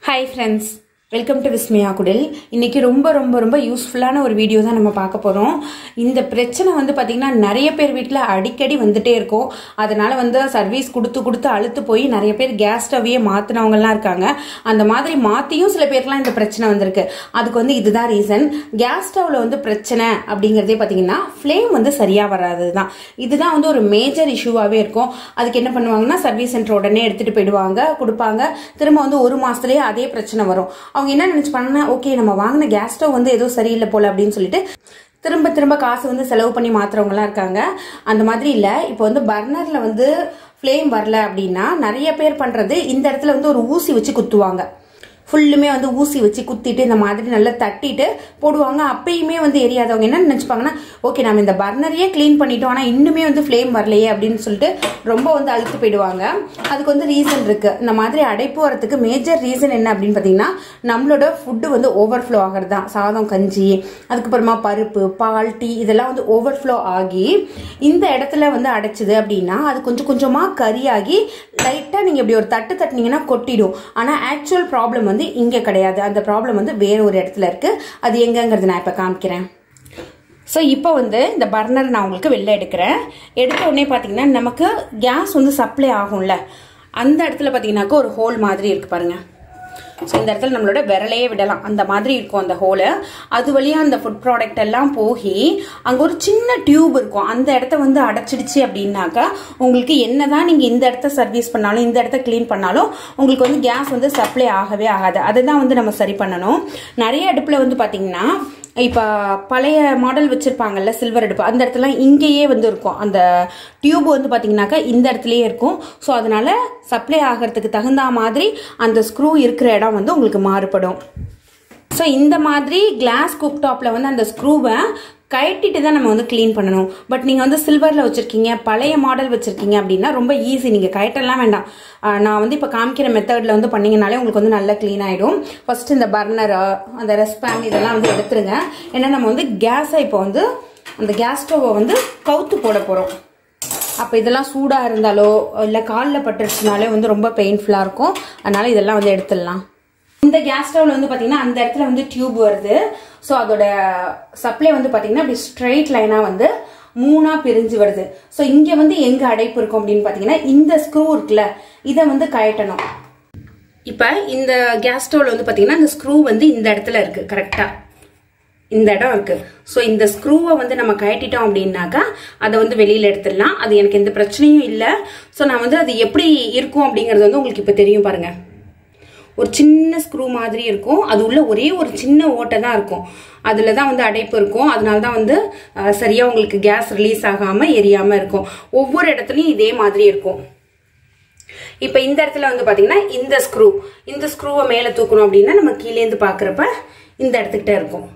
hi friends welcome to Vismaya குடில் இன்னைக்கு ரொம்ப ரொம்ப ரொம்ப யூஸ்ஃபுல்லான ஒரு வீடியோ தான் நம்ம பார்க்க போகிறோம் இந்த பிரச்சனை வந்து பார்த்திங்கன்னா நிறைய பேர் வீட்டில் அடிக்கடி வந்துட்டே இருக்கும் அதனால வந்து சர்வீஸ் கொடுத்து கொடுத்து அழுத்து போய் நிறைய பேர் கேஸ் ஸ்டவ்வையே மாற்றினவங்கலாம் இருக்காங்க அந்த மாதிரி மாற்றியும் சில பேர்லாம் இந்த பிரச்சனை வந்திருக்கு அதுக்கு வந்து இதுதான் ரீசன் கேஸ் ஸ்டவ்வில் வந்து பிரச்சனை அப்படிங்கிறதே பார்த்தீங்கன்னா ஃப்ளேம் வந்து சரியாக வராது தான் இதுதான் வந்து ஒரு மேஜர் இஷ்யூவாகவே இருக்கும் அதுக்கு என்ன பண்ணுவாங்கன்னா சர்வீஸ் சென்டர் உடனே எடுத்துகிட்டு போயிடுவாங்க கொடுப்பாங்க திரும்ப வந்து ஒரு மாதத்துலேயே அதே பிரச்சனை வரும் அவங்க என்ன நினச்சிப்பாங்கன்னா ஓகே நம்ம வாங்கின கேஸ் ஸ்டவ் வந்து ஏதோ சரியில்லை போல அப்படின்னு சொல்லிட்டு திரும்ப திரும்ப காசு வந்து செலவு பண்ணி மாத்துறவங்கலாம் இருக்காங்க அந்த மாதிரி இல்லை இப்போ வந்து பர்னரில் வந்து ஃப்ளேம் வரல அப்படின்னா நிறைய பேர் பண்ணுறது இந்த இடத்துல வந்து ஒரு ஊசி வச்சு குத்துவாங்க ஃபுல்லுமே வந்து ஊசி வச்சு குத்திட்டு இந்த மாதிரி நல்லா தட்டிட்டு போடுவாங்க அப்பயுமே வந்து எரியாதவங்க என்ன நினச்சிப்பாங்கன்னா ஓகே நம்ம இந்த பர்னரையே க்ளீன் பண்ணிட்டோம் ஆனால் இன்னுமே வந்து ஃப்ளேம் வரலையே அப்படின்னு சொல்லிட்டு ரொம்ப வந்து அழுத்து போயிடுவாங்க அதுக்கு வந்து ரீசன் இருக்கு இந்த மாதிரி அடைப்பு வரத்துக்கு மேஜர் ரீசன் என்ன அப்படின்னு பார்த்தீங்கன்னா நம்மளோட ஃபுட்டு வந்து ஓவர்ஃப்ளோ ஆகிறது தான் சாதம் கஞ்சி அதுக்கப்புறமா பருப்பு பால் டீ இதெல்லாம் வந்து ஓவர்ஃப்ளோ ஆகி இந்த இடத்துல வந்து அடைச்சிது அப்படின்னா அது கொஞ்சம் கொஞ்சமாக கரியாகி லைட்டாக நீங்கள் இப்படி ஒரு தட்டு தட்டினீங்கன்னா கொட்டிடும் ஆனால் ஆக்சுவல் ப்ராப்ளம் வந்து இங்கே கிடையாது அந்த ப்ராப்ளம் வந்து வேற ஒரு இடத்துல இருக்கு அது எங்கங்கிறது நான் இப்போ காமிக்கிறேன் ஸோ இப்போ வந்து இந்த பர்னர் நான் உங்களுக்கு வெளில எடுக்கிறேன் எடுத்த உடனே பார்த்தீங்கன்னா நமக்கு கேஸ் வந்து சப்ளை ஆகும்ல அந்த இடத்துல பார்த்தீங்கன்னாக்கா ஒரு ஹோல் மாதிரி இருக்கு பாருங்க ஸோ இந்த இடத்துல நம்மளோட விரலையே விடலாம் அந்த மாதிரி இருக்கும் அந்த ஹோலு அது வழியாக அந்த ஃபுட் ப்ராடக்ட் எல்லாம் போகி அங்கே ஒரு சின்ன டியூப் இருக்கும் அந்த இடத்த வந்து அடைச்சிடுச்சு அப்படின்னாக்கா உங்களுக்கு என்னதான் நீங்கள் இந்த இடத்த சர்வீஸ் பண்ணாலும் இந்த இடத்த க்ளீன் பண்ணாலும் உங்களுக்கு வந்து கேஸ் வந்து சப்ளை ஆகவே ஆகாது அதை தான் வந்து நம்ம சரி பண்ணணும் நிறைய அடுப்பில் வந்து பார்த்தீங்கன்னா இப்போ பழைய மாடல் வச்சுருப்பாங்கல்ல சில்வர் அடுப்பு அந்த இடத்துல இங்கேயே வந்து இருக்கும் அந்த டியூப் வந்து பார்த்தீங்கன்னாக்கா இந்த இடத்துலயே இருக்கும் ஸோ அதனால சப்ளை ஆகிறதுக்கு தகுந்த மாதிரி அந்த ஸ்க்ரூ இருக்கிற இடம் வந்து உங்களுக்கு மாறுபடும் ஸோ இந்த மாதிரி கிளாஸ் குக் டாப்பில் வந்து அந்த ஸ்க்ரூவை கழட்டிட்டு தான் நம்ம வந்து க்ளீன் பண்ணணும் பட் நீங்கள் வந்து சில்வரில் வச்சுருக்கீங்க பழைய மாடல் வச்சுருக்கீங்க அப்படின்னா ரொம்ப ஈஸி நீங்கள் கழட்டெல்லாம் வேண்டாம் நான் வந்து இப்போ காமிக்கிற மெத்தடில் வந்து பண்ணிங்கனாலே உங்களுக்கு வந்து நல்லா க்ளீன் ஆகிடும் ஃபர்ஸ்ட் இந்த பர்னர் அந்த ரெஸ்பேன் இதெல்லாம் வந்து எடுத்துருங்க ஏன்னா நம்ம வந்து கேஸை இப்போ வந்து அந்த கேஸ் ஸ்டவ்வை வந்து கவுத்து போட போகிறோம் அப்போ இதெல்லாம் சூடாக இருந்தாலோ இல்லை காலில் பட்டுருச்சுனாலே வந்து ரொம்ப பெயின்ஃபுல்லாக இருக்கும் அதனால் இதெல்லாம் வந்து எடுத்துடலாம் இந்த கேஸ் ஸ்டவ்ல வந்து பாத்தீங்கன்னா அந்த இடத்துல வந்து டியூப் வருது ஸோ அதோட சப்ளை வந்து பாத்தீங்கன்னா அப்படி ஸ்ட்ரைட் லைனா வந்து மூணா பிரிஞ்சு வருது ஸோ இங்க வந்து எங்க அடைப்பு இருக்கும் அப்படின்னு பாத்தீங்கன்னா இந்த ஸ்க்ரூ இருக்குல்ல இதை வந்து கயட்டணும் இப்ப இந்த கேஸ் ஸ்டவ்ல வந்து பாத்தீங்கன்னா இந்த ஸ்க்ரூ வந்து இந்த இடத்துல இருக்கு கரெக்டா இந்த இடம் இருக்கு ஸோ இந்த ஸ்க்ரூவை வந்து நம்ம கழட்டிட்டோம் அப்படின்னாக்கா அதை வந்து வெளியில எடுத்துடலாம் அது எனக்கு எந்த பிரச்சனையும் இல்லை ஸோ நான் வந்து அது எப்படி இருக்கும் அப்படிங்கிறது வந்து உங்களுக்கு இப்போ தெரியும் பாருங்க ஒரு சின்ன ஸ்க்ரூ மாதிரி இருக்கும் அது உள்ள ஒரே ஒரு சின்ன ஓட்டை தான் இருக்கும் அதில் தான் வந்து அடைப்பு இருக்கும் அதனால தான் வந்து சரியாக உங்களுக்கு கேஸ் ரிலீஸ் ஆகாமல் எரியாமல் இருக்கும் ஒவ்வொரு இடத்துலையும் இதே மாதிரி இருக்கும் இப்போ இந்த இடத்துல வந்து பார்த்தீங்கன்னா இந்த ஸ்க்ரூ இந்த ஸ்க்ரூவை மேலே தூக்கணும் அப்படின்னா நம்ம கீழேந்து பார்க்குறப்ப இந்த இடத்துக்கிட்ட இருக்கும்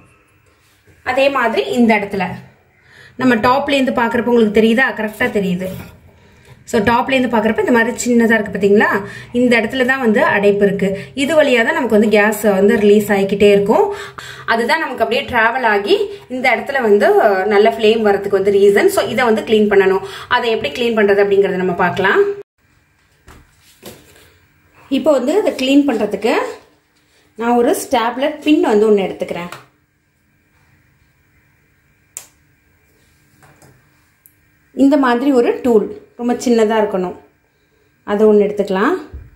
அதே மாதிரி இந்த இடத்துல நம்ம டாப்லேருந்து பார்க்குறப்ப உங்களுக்கு தெரியுதா கரெக்டாக தெரியுது ஸோ டாப்லேருந்து பார்க்குறப்ப இந்த மாதிரி சின்னதாக இருக்குது பார்த்தீங்களா இந்த இடத்துல தான் வந்து அடைப்பு இருக்குது இது வழியாக தான் நமக்கு வந்து கேஸ் வந்து ரிலீஸ் ஆகிக்கிட்டே இருக்கும் அதுதான் நமக்கு அப்படியே ட்ராவல் ஆகி இந்த இடத்துல வந்து நல்ல ஃப்ளேம் வரதுக்கு வந்து ரீசன் ஸோ இதை வந்து க்ளீன் பண்ணணும் அதை எப்படி க்ளீன் பண்ணுறது அப்படிங்கிறத நம்ம பார்க்கலாம் இப்போ வந்து இதை க்ளீன் பண்ணுறதுக்கு நான் ஒரு ஸ்டாப்லர் பின் வந்து ஒன்று எடுத்துக்கிறேன் இந்த மாதிரி ஒரு டூல் ரொம்ப சின்னதாக இருக்கணும் அதை ஒன்று எடுத்துக்கலாம்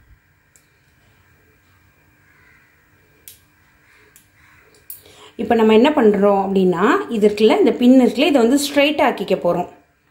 இப்போ நம்ம என்ன பண்ணுறோம் அப்படின்னா இது இருக்குல்ல இந்த பின் இருக்குல்ல இதை வந்து ஸ்ட்ரைட் ஆக்கிக்க போகிறோம்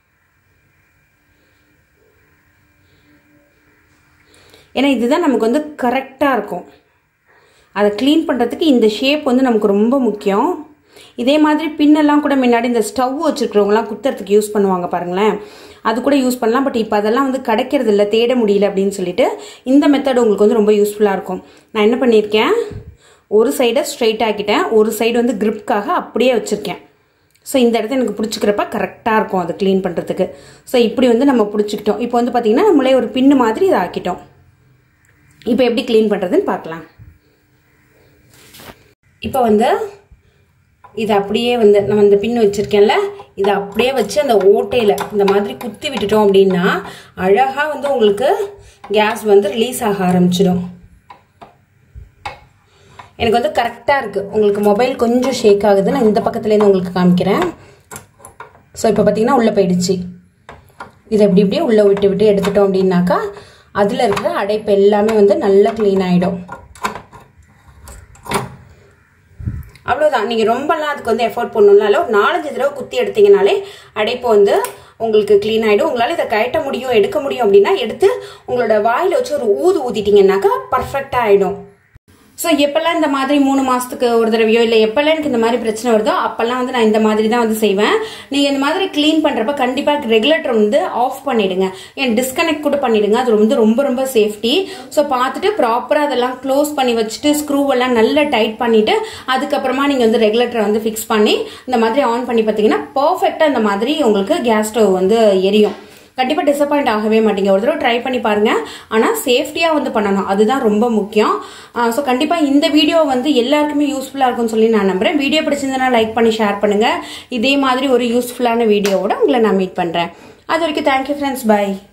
ஏன்னா இதுதான் நமக்கு வந்து கரெக்டாக இருக்கும் அதை க்ளீன் பண்ணுறதுக்கு இந்த ஷேப் வந்து நமக்கு ரொம்ப முக்கியம் இதே மாதிரி பின்னெல்லாம் கூட முன்னாடி இந்த ஸ்டவ் வச்சுருக்கிறவங்களாம் குத்துறதுக்கு யூஸ் பண்ணுவாங்க பாருங்களேன் அது கூட யூஸ் பண்ணலாம் பட் இப்போ அதெல்லாம் வந்து கிடைக்கிறது இல்லை தேட முடியல அப்படின்னு சொல்லிட்டு இந்த மெத்தட் உங்களுக்கு வந்து ரொம்ப யூஸ்ஃபுல்லாக இருக்கும் நான் என்ன பண்ணியிருக்கேன் ஒரு சைடை ஸ்ட்ரைட் ஆக்கிட்டேன் ஒரு சைடு வந்து கிரிப்காக அப்படியே வச்சுருக்கேன் ஸோ இந்த இடத்த எனக்கு பிடிச்சிக்கிறப்ப கரெக்டாக இருக்கும் அது க்ளீன் பண்ணுறதுக்கு ஸோ இப்படி வந்து நம்ம பிடிச்சிக்கிட்டோம் இப்போ வந்து பார்த்திங்கன்னா நம்மளே ஒரு பின்னு மாதிரி இதை ஆக்கிட்டோம் இப்போ எப்படி க்ளீன் பண்ணுறதுன்னு பார்க்கலாம் இப்போ வந்து இதை அப்படியே வந்து நம்ம இந்த பின் வச்சுருக்கேன்ல இதை அப்படியே வச்சு அந்த ஓட்டையில் இந்த மாதிரி குத்தி விட்டுட்டோம் அப்படின்னா அழகாக வந்து உங்களுக்கு கேஸ் வந்து ரிலீஸ் ஆக ஆரம்பிச்சிடும் எனக்கு வந்து கரெக்டாக இருக்குது உங்களுக்கு மொபைல் கொஞ்சம் ஷேக் ஆகுது நான் இந்த பக்கத்துலேருந்து உங்களுக்கு காமிக்கிறேன் ஸோ இப்போ பார்த்தீங்கன்னா உள்ளே போயிடுச்சு இதை இப்படி இப்படியே உள்ளே விட்டு விட்டு எடுத்துட்டோம் அப்படின்னாக்கா அதில் இருக்கிற அடைப்பு எல்லாமே வந்து நல்லா க்ளீன் ஆகிடும் அவ்வளோதான் நீங்கள் ரொம்பலாம் அதுக்கு வந்து எஃபோர்ட் பண்ணணும்னால ஒரு நாலஞ்சு தடவை குத்தி எடுத்தீங்கனாலே அடைப்பு வந்து உங்களுக்கு க்ளீன் ஆகிடும் உங்களால் இதை கட்ட முடியும் எடுக்க முடியும் அப்படின்னா எடுத்து உங்களோட வாயில் வச்சு ஒரு ஊது ஊதிட்டீங்கன்னாக்கா பர்ஃபெக்டாக ஆகிடும் ஸோ எப்பெல்லாம் இந்த மாதிரி மூணு மாதத்துக்கு ஒரு தடவையோ இல்லை எப்பெல்லாம் எனக்கு இந்த மாதிரி பிரச்சனை வருதோ அப்போல்லாம் வந்து நான் இந்த மாதிரி தான் வந்து செய்வேன் நீங்கள் இந்த மாதிரி க்ளீன் பண்ணுறப்ப கண்டிப்பாக ரெகுலேட்டர் வந்து ஆஃப் பண்ணிடுங்க ஏன் டிஸ்கனெக்ட் கூட பண்ணிடுங்க அது வந்து ரொம்ப ரொம்ப சேஃப்டி ஸோ பார்த்துட்டு ப்ராப்பராக அதெல்லாம் க்ளோஸ் பண்ணி வச்சுட்டு ஸ்க்ரூவெல்லாம் நல்லா டைட் பண்ணிட்டு அதுக்கப்புறமா நீங்கள் வந்து ரெகுலேட்டரை வந்து ஃபிக்ஸ் பண்ணி இந்த மாதிரி ஆன் பண்ணி பார்த்தீங்கன்னா பர்ஃபெக்டாக இந்த மாதிரி உங்களுக்கு கேஸ் ஸ்டவ் வந்து எரியும் கண்டிப்பாக டிசப்பாயிண்ட் ஆகவே மாட்டீங்க ஒரு தடவை ட்ரை பண்ணி பாருங்க ஆனால் சேஃப்டியாக வந்து பண்ணணும் அதுதான் ரொம்ப முக்கியம் ஸோ கண்டிப்பாக இந்த வீடியோ வந்து எல்லாருக்குமே யூஸ்ஃபுல்லாக இருக்கும்னு சொல்லி நான் நம்புறேன் வீடியோ பிடிச்சிருந்தனா லைக் பண்ணி ஷேர் பண்ணுங்க இதே மாதிரி ஒரு யூஸ்ஃபுல்லான வீடியோவோட உங்களை நான் மீட் பண்ணுறேன் அது வரைக்கும் தேங்க்யூ ஃப்ரெண்ட்ஸ் பை